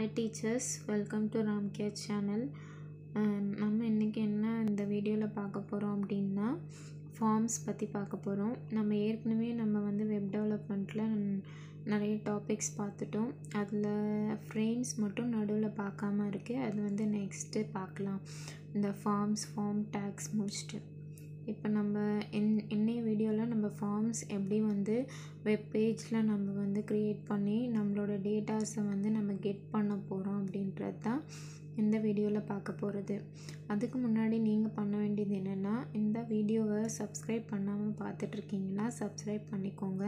hi teachers welcome to Ramcare channel நம்ம இன்றைக்கி என்ன இந்த வீடியோவில் பார்க்க போகிறோம் அப்படின்னா ஃபார்ம்ஸ் பற்றி பார்க்க போகிறோம் நம்ம ஏற்கனவே நம்ம வந்து வெப் டெவலப்மெண்ட்டில் நிறைய டாபிக்ஸ் பார்த்துட்டோம் அதில் ஃப்ரேம்ஸ் மட்டும் நடுவில் பார்க்காம இருக்குது அது வந்து நெக்ஸ்ட்டு பார்க்கலாம் இந்த ஃபார்ம்ஸ் ஃபார்ம் டேக்ஸ் முடிச்சுட்டு இப்போ நம்ம இன் இன்னைய வீடியோவில் நம்ம ஃபார்ம்ஸ் எப்படி வந்து வெப் பேஜில் நம்ம வந்து க்ரியேட் பண்ணி நம்மளோட டேட்டாஸை வந்து நம்ம கெட் பண்ண போகிறோம் அப்படின்றது தான் இந்த வீடியோவில் பார்க்க போகிறது அதுக்கு முன்னாடி நீங்கள் பண்ண வேண்டியது என்னென்னா இந்த வீடியோவை சப்ஸ்கிரைப் பண்ணாமல் பார்த்துட்ருக்கீங்கன்னா சப்ஸ்கிரைப் பண்ணிக்கோங்க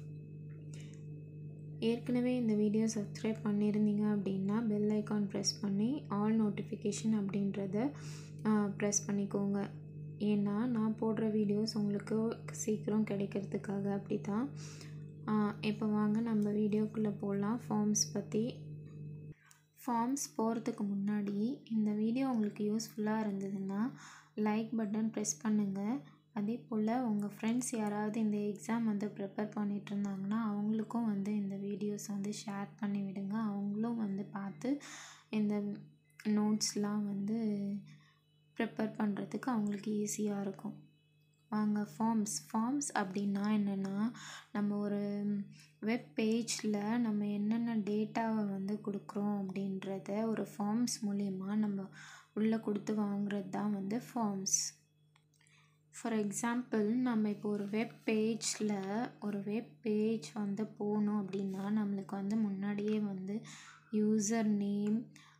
ஏற்கனவே இந்த வீடியோ சப்ஸ்கிரைப் பண்ணியிருந்தீங்க அப்படின்னா பெல் ஐக்கான் ப்ரெஸ் பண்ணி ஆல் நோட்டிஃபிகேஷன் அப்படின்றத ப்ரெஸ் பண்ணிக்கோங்க ஏன்னா நான் போடுற வீடியோஸ் உங்களுக்கு சீக்கிரம் கிடைக்கிறதுக்காக அப்படி தான் இப்போ வாங்க நம்ம வீடியோக்குள்ளே போகலாம் ஃபார்ம்ஸ் பற்றி ஃபார்ம்ஸ் போகிறதுக்கு முன்னாடி இந்த வீடியோ உங்களுக்கு யூஸ்ஃபுல்லாக இருந்ததுன்னா லைக் பட்டன் ப்ரெஸ் பண்ணுங்கள் அதே போல் உங்கள் ஃப்ரெண்ட்ஸ் யாராவது இந்த எக்ஸாம் வந்து ப்ரிப்பேர் பண்ணிகிட்டு இருந்தாங்கன்னா அவங்களுக்கும் வந்து இந்த வீடியோஸ் வந்து ஷேர் பண்ணி விடுங்க அவங்களும் வந்து பார்த்து இந்த நோட்ஸ்லாம் வந்து ப்ரிப்பேர் பண்ணுறதுக்கு அவங்களுக்கு ஈஸியாக இருக்கும் வாங்க ஃபார்ம்ஸ் ஃபார்ம்ஸ் அப்படின்னா என்னென்னா நம்ம ஒரு வெப் பேஜில் நம்ம என்னென்ன டேட்டாவை வந்து கொடுக்குறோம் அப்படின்றத ஒரு ஃபார்ம்ஸ் மூலிமா நம்ம உள்ளே கொடுத்து வாங்குறது தான் வந்து ஃபார்ம்ஸ் ஃபார் எக்ஸாம்பிள் நம்ம இப்போ ஒரு வெப் பேஜில் ஒரு வெப் பேஜ் வந்து போகணும் அப்படின்னா நம்மளுக்கு வந்து முன்னாடியே வந்து யூசர் நேம்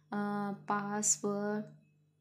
பாஸ்வேர்ட்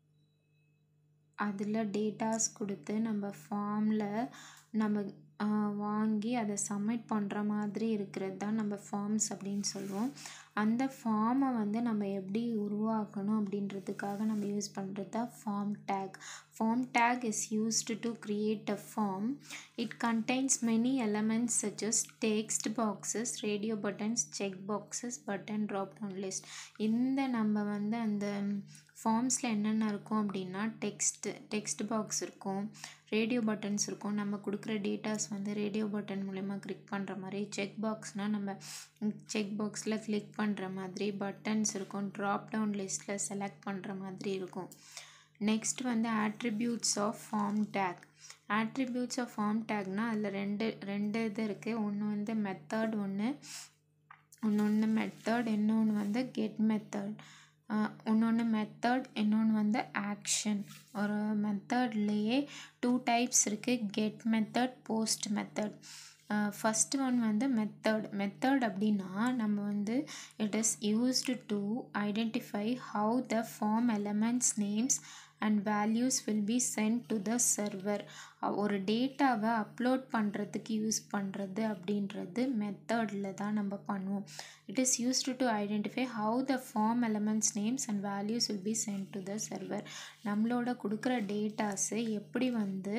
அதில் டேட்டாஸ் கொடுத்து நம்ம ஃபார்மில் நம்ம வாங்கி அதை சப்மிட் பண்ணுற மாதிரி இருக்கிறது தான் நம்ம ஃபார்ம்ஸ் அப்படின்னு சொல்லுவோம் அந்த ஃபார்மை வந்து நம்ம எப்படி உருவாக்கணும் அப்படின்றதுக்காக நம்ம யூஸ் பண்ணுறது தான் form tag form tag is used to create a form it contains many elements such as text boxes radio buttons check boxes button drop down list இந்த நம்ம வந்து அந்த ஃபார்ம்ஸில் என்னென்ன இருக்கும் அப்படின்னா டெக்ஸ்ட்டு டெக்ஸ்ட் பாக்ஸ் இருக்கும் ரேடியோ பட்டன்ஸ் இருக்கும் நம்ம கொடுக்குற டேட்டாஸ் வந்து ரேடியோ பட்டன் மூலயமா கிளிக் பண்ணுற மாதிரி செக் பாக்ஸ்னால் நம்ம செக் பாக்ஸில் கிளிக் பண்ணுற மாதிரி பட்டன்ஸ் இருக்கும் ட்ராப் டவுன் லிஸ்ட்டில் செலக்ட் பண்ணுற மாதிரி இருக்கும் நெக்ஸ்ட் வந்து attributes of form tag attributes of form டேக்னால் அதில் ரெண்டு ரெண்டு இது இருக்குது ஒன்று வந்து மெத்தட் ஒன்று ஒன்று ஒன்று மெத்தட் இன்னொன்று வந்து கெட் மெத்தட் இன்னொன்று மெத்தட் இன்னொன்று வந்து ஆக்ஷன் ஒரு மெத்தட்லேயே டூ டைப்ஸ் இருக்குது get method post method first one வந்து மெத்தட் மெத்தட் அப்படின்னா நம்ம வந்து it is used to identify how the form elements names and values will be sent to the server ஒரு டேட்டாவை அப்லோட் பண்ணுறதுக்கு யூஸ் பண்ணுறது அப்படின்றது மெத்தடில் தான் நம்ம பண்ணுவோம் it is used to identify how the form elements names and values will be sent to the server நம்மளோட கொடுக்குற டேட்டாஸு எப்படி வந்து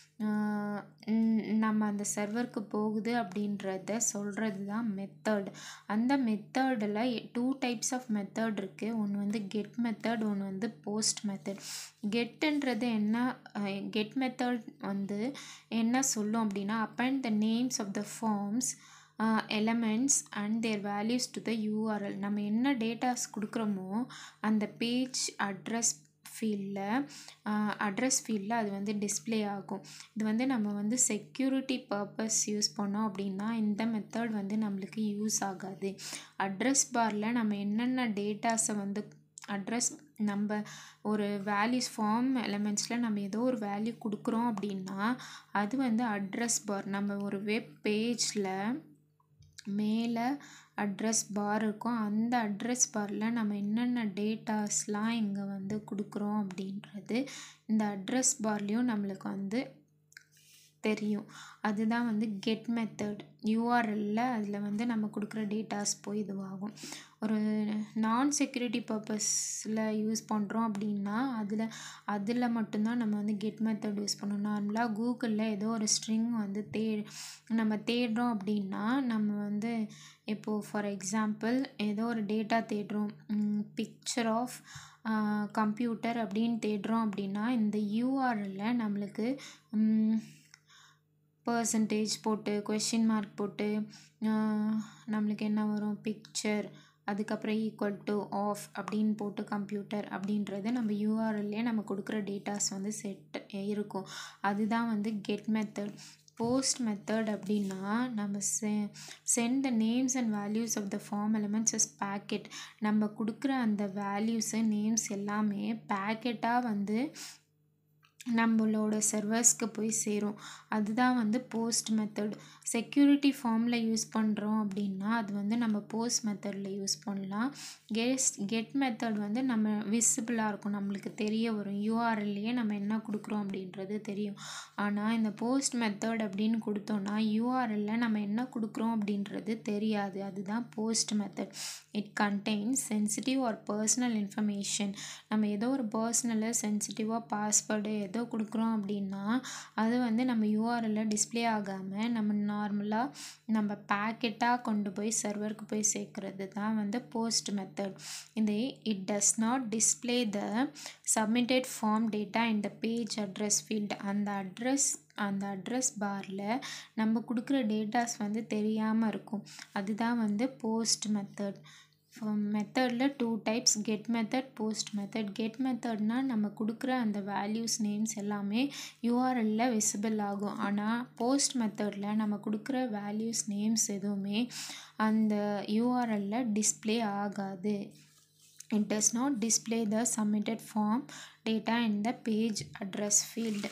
நம்ம அந்த சர்வருக்கு போகுது அப்படின்றத சொல்கிறது தான் மெத்தட் அந்த மெத்தடில் டூ டைப்ஸ் ஆஃப் மெத்தட் இருக்குது ஒன்று வந்து கெட் மெத்தட் ஒன்று வந்து போஸ்ட் மெத்தட் கெட்டுன்றது என்ன கெட் மெத்தட் வந்து என்ன சொல்லும் அப்படின்னா append the names of the forms elements and their values to the URL நம்ம என்ன டேட்டாஸ் கொடுக்குறோமோ அந்த பேஜ் அட்ரஸ் ஃபீல்டில் அட்ரஸ் ஃபீல்டில் அது வந்து டிஸ்பிளே ஆகும் இது வந்து நம்ம வந்து செக்யூரிட்டி பர்பஸ் யூஸ் பண்ணோம் அப்படின்னா இந்த மெத்தட் வந்து நம்மளுக்கு யூஸ் ஆகாது அட்ரஸ் பாரில் நம்ம என்னென்ன டேட்டாஸை வந்து அட்ரஸ் நம்ம ஒரு வேல்யூஸ் ஃபார்ம் எலமெண்ட்ஸில் நம்ம ஏதோ ஒரு வேல்யூ கொடுக்குறோம் அப்படின்னா அது வந்து அட்ரஸ் பார் நம்ம ஒரு வெப் பேஜில் மேலே அட்ரஸ் பார் இருக்கும் அந்த அட்ரஸ் பாரில் நம்ம என்னென்ன டேட்டாஸ்லாம் இங்கே வந்து கொடுக்குறோம் அப்படின்றது இந்த அட்ரஸ் பார்லேயும் நம்மளுக்கு வந்து தெரியும் அதுதான் வந்து கெட் மெத்தட் யூஆர்எல்ல அதில் வந்து நம்ம கொடுக்குற டேட்டாஸ் போய் இதுவாகும் ஒரு நான் செக்யூரிட்டி பர்பஸில் யூஸ் பண்ணுறோம் அப்படின்னா அதில் அதில் மட்டும்தான் நம்ம வந்து கெட் மெத்தட் யூஸ் பண்ணணும் நார்மலாக கூகுளில் ஏதோ ஒரு ஸ்ட்ரிங் வந்து தே நம்ம தேடுறோம் அப்படின்னா நம்ம வந்து இப்போது ஃபார் எக்ஸாம்பிள் ஏதோ ஒரு டேட்டா தேடுறோம் பிக்சர் ஆஃப் கம்ப்யூட்டர் அப்படின்னு தேடுறோம் அப்படின்னா இந்த யூஆர்எல்ல நம்மளுக்கு பர்சன்டேஜ் போட்டு கொஷின் மார்க் போட்டு நம்மளுக்கு என்ன வரும் பிக்சர் அதுக்கப்புறம் ஈக்குவல் டு ஆஃப் அப்படின்னு போட்டு கம்ப்யூட்டர் அப்படின்றது நம்ம யூஆர்எல்லே நம்ம கொடுக்குற டேட்டாஸ் வந்து செட் இருக்கும் அதுதான் வந்து கெட் மெத்தட் போஸ்ட் மெத்தட் அப்படின்னா நம்ம செ sent the names and values of the form elements is packet நம்ம கொடுக்குற அந்த வேல்யூஸு நேம்ஸ் எல்லாமே பேக்கெட்டாக வந்து நம்மளோட சர்வர்ஸ்க்கு போய் சேரும் அதுதான் வந்து போஸ்ட் மெத்தட் செக்யூரிட்டி ஃபார்மில் யூஸ் பண்ணுறோம் அப்படின்னா அது வந்து நம்ம போஸ்ட் மெத்தடில் யூஸ் பண்ணலாம் கெஸ்ட் கெட் மெத்தட் வந்து நம்ம விசிபிளாக இருக்கும் நம்மளுக்கு தெரிய வரும் யூஆர்எல்லையே நம்ம என்ன கொடுக்குறோம் அப்படின்றது தெரியும் ஆனால் இந்த போஸ்ட் மெத்தட் அப்படின்னு கொடுத்தோன்னா யூஆர்எல்ல நம்ம என்ன கொடுக்குறோம் அப்படின்றது தெரியாது அதுதான் post method it contains sensitive or personal information நம்ம ஏதோ ஒரு பர்சனலாக சென்சிட்டிவாக பாஸ்வேர்டு ஏதோ கொடுக்குறோம் அப்படின்னா அது வந்து நம்ம யூஆர்எல்ல டிஸ்பிளே ஆகாமல் நம்ம நார்மலாக நம்ம பேக்கெட்டாக கொண்டு போய் சர்வருக்கு போய் சேர்க்குறது தான் வந்து போஸ்ட் மெத்தட் இந்த it does not display the submitted form data in the page address field அந்த அட்ரஸ் அந்த அட்ரஸ் பாரில் நம்ம கொடுக்குற டேட்டாஸ் வந்து தெரியாமல் இருக்கும் அதுதான் வந்து போஸ்ட் மெத்தட் மெத்தடில் two types get method post method get மெத்தட்னால் நம்ம கொடுக்குற அந்த வேல்யூஸ் நேம்ஸ் எல்லாமே யூஆர்எல்ல விசிபிள் ஆகும் ஆனால் போஸ்ட் மெத்தடில் நம்ம கொடுக்குற வேல்யூஸ் நேம்ஸ் எதுவுமே அந்த யூஆர்எல்ல டிஸ்பிளே ஆகாது it does not display the submitted form data in the page address field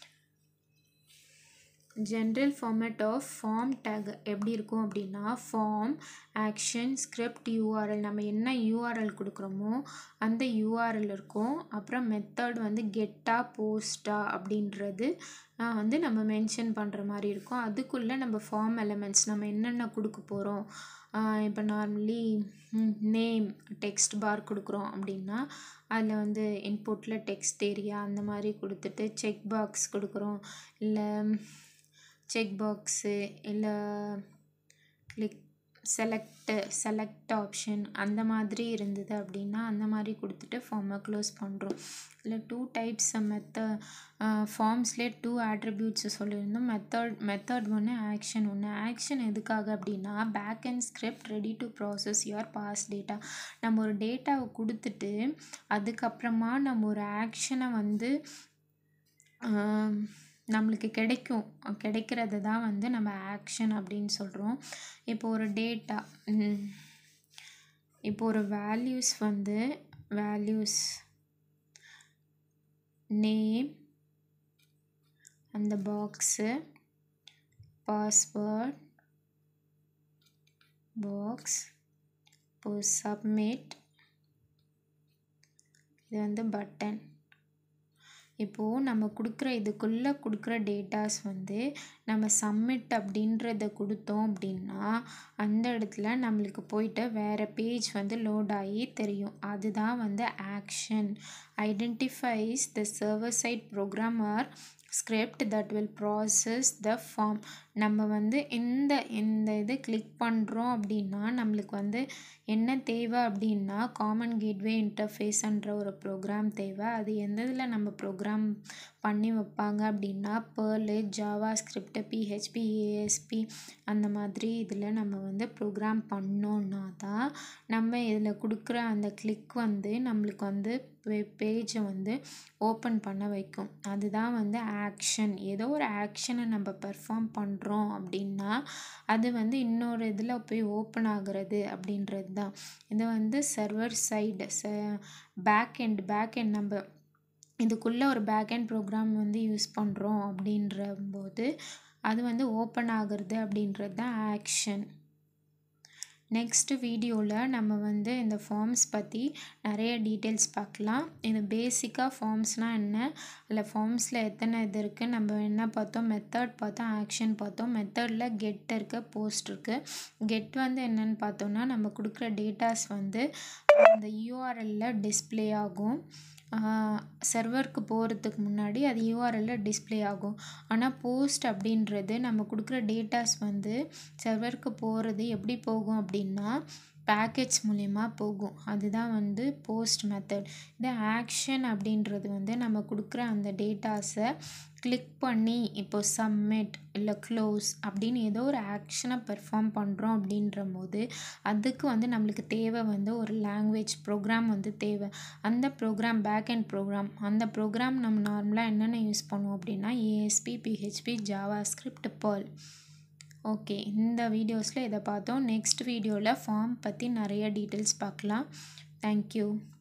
general format of form tag எப்படி இருக்கும் அப்படின்னா ஃபார்ம் ஆக்ஷன் ஸ்கிரிப்ட் யூஆர்எல் நம்ம என்ன யூஆர்எல் கொடுக்குறோமோ அந்த யூஆர்எல் இருக்கும் அப்புறம் மெத்தட் வந்து கெட்டா போஸ்டா அப்படின்றது வந்து நம்ம மென்ஷன் பண்ணுற மாதிரி இருக்கும் அதுக்குள்ளே நம்ம ஃபார்ம் எலமெண்ட்ஸ் நம்ம என்னென்ன கொடுக்க போகிறோம் இப்போ நார்மலி நேம் டெக்ஸ்ட் பார் கொடுக்குறோம் அப்படின்னா அதில் வந்து இன்புட்டில் டெக்ஸ்ட் ஏரியா அந்த மாதிரி கொடுத்துட்டு செக் பாக்ஸ் கொடுக்குறோம் இல்லை செக் பாக்ஸு இல்லை கிளிக் செலக்ட் செலக்ட் ஆப்ஷன் அந்த மாதிரி இருந்தது அப்படின்னா அந்த மாதிரி கொடுத்துட்டு ஃபார்மை க்ளோஸ் பண்ணுறோம் இல்லை டூ டைப்ஸ் மெத்த ஃபார்ம்ஸ்லேயே டூ ஆட்ரிபியூட்ஸ் சொல்லியிருந்தோம் மெத்தட் மெத்தட் ஒன்று ஆக்ஷன் ஒன்று ஆக்ஷன் எதுக்காக அப்படின்னா back end script ready to process your pass data நம்ம ஒரு டேட்டாவை கொடுத்துட்டு அதுக்கப்புறமா நம்ம ஒரு ஆக்ஷனை வந்து நம்மளுக்கு கிடைக்கும் கிடைக்கிறது தான் வந்து நம்ம ஆக்ஷன் அப்படின்னு சொல்கிறோம் இப்போ ஒரு டேட்டா இப்போ ஒரு வேல்யூஸ் வந்து வேல்யூஸ் நேம் அந்த பாக்ஸு பாஸ்வேர்ட் பாக்ஸ் இப்போ சப்மிட் இது வந்து பட்டன் இப்போது நம்ம கொடுக்குற இதுக்குள்ளே கொடுக்குற டேட்டாஸ் வந்து நம்ம சப்மிட் அப்படின்றத கொடுத்தோம் அப்படின்னா அந்த இடத்துல நம்மளுக்கு போயிட்டு வேறு பேஜ் வந்து லோட் ஆகி தெரியும் அதுதான் வந்து action identifies the server side program or script that will process the form நம்ம வந்து இந்த இந்த இது கிளிக் பண்ணுறோம் அப்படின்னா நம்மளுக்கு வந்து என்ன தேவை அப்படின்னா காமன் கேட்வே இன்டர்ஃபேஸ்ன்ற ஒரு ப்ரோக்ராம் தேவை அது எந்த இதில் நம்ம ப்ரோக்ராம் பண்ணி வைப்பாங்க அப்படின்னா Perl JavaScript PHP ASP அந்த மாதிரி இதில் நம்ம வந்து ப்ரோக்ராம் பண்ணோன்னா தான் நம்ம இதில் கொடுக்குற அந்த கிளிக் வந்து நம்மளுக்கு வந்து பேஜை வந்து ஓப்பன் பண்ண வைக்கும் அதுதான் வந்து ஆக்ஷன் ஏதோ ஒரு ஆக்ஷனை நம்ம பெர்ஃபார்ம் பண்ணுறோம் அப்படின்னா அது வந்து இன்னொரு இதில் போய் ஓப்பன் ஆகுறது அப்படின்றது தான் இது வந்து சர்வர் சைடு ச பேக் எண்ட் பேக் எண்ட் நம்ம இதுக்குள்ளே ஒரு பேக் எண்ட் ப்ரோக்ராம் வந்து யூஸ் பண்ணுறோம் அப்படின்ற போது அது வந்து ஓப்பன் ஆகுறது அப்படின்றது தான் ஆக்ஷன் நெக்ஸ்ட் வீடியோவில் நம்ம வந்து இந்த ஃபார்ம்ஸ் பற்றி நிறைய டீட்டெயில்ஸ் பார்க்கலாம் இது பேசிக்காக ஃபார்ம்ஸ்னால் என்ன இல்லை ஃபார்ம்ஸில் எத்தனை இது இருக்குது நம்ம என்ன பார்த்தோம் மெத்தட் பார்த்தோம் ஆக்ஷன் பார்த்தோம் மெத்தடில் கெட் இருக்குது போஸ்ட் இருக்குது கெட் வந்து என்னென்னு பார்த்தோம்னா நம்ம கொடுக்குற டேட்டாஸ் வந்து அந்த யூஆர்எல்ல டிஸ்பிளே ஆகும் சர்வருக்கு போகிறதுக்கு முன்னாடி அது யூஆர்எல்ல டிஸ்பிளே ஆகும் ஆனால் போஸ்ட் அப்படின்றது நம்ம கொடுக்குற டேட்டாஸ் வந்து சர்வருக்கு போகிறது எப்படி போகும் அப்படின்னா பேக்கேஜ் மூலயமா போகும் அதுதான் வந்து போஸ்ட் மெத்தட் இது ஆக்ஷன் அப்படின்றது வந்து நம்ம கொடுக்குற அந்த டேட்டாஸை கிளிக் பண்ணி இப்போ சப்மிட் இல்லை க்ளோஸ் அப்படின்னு ஏதோ ஒரு ஆக்ஷனை பெர்ஃபார்ம் பண்ணுறோம் அப்படின்ற போது அதுக்கு வந்து நம்மளுக்கு தேவை வந்து ஒரு லாங்குவேஜ் ப்ரோக்ராம் வந்து தேவை அந்த ப்ரோக்ராம் பேக் அண்ட் ப்ரோக்ராம் அந்த ப்ரோக்ராம் நம்ம நார்மலாக என்னென்ன யூஸ் பண்ணுவோம் அப்படின்னா ASP PHP JavaScript Perl okay இந்த வீடியோஸில் இதை பார்த்தோம் நெக்ஸ்ட் வீடியோவில் ஃபார்ம் பற்றி நிறைய டீட்டெயில்ஸ் பார்க்கலாம் தேங்க்யூ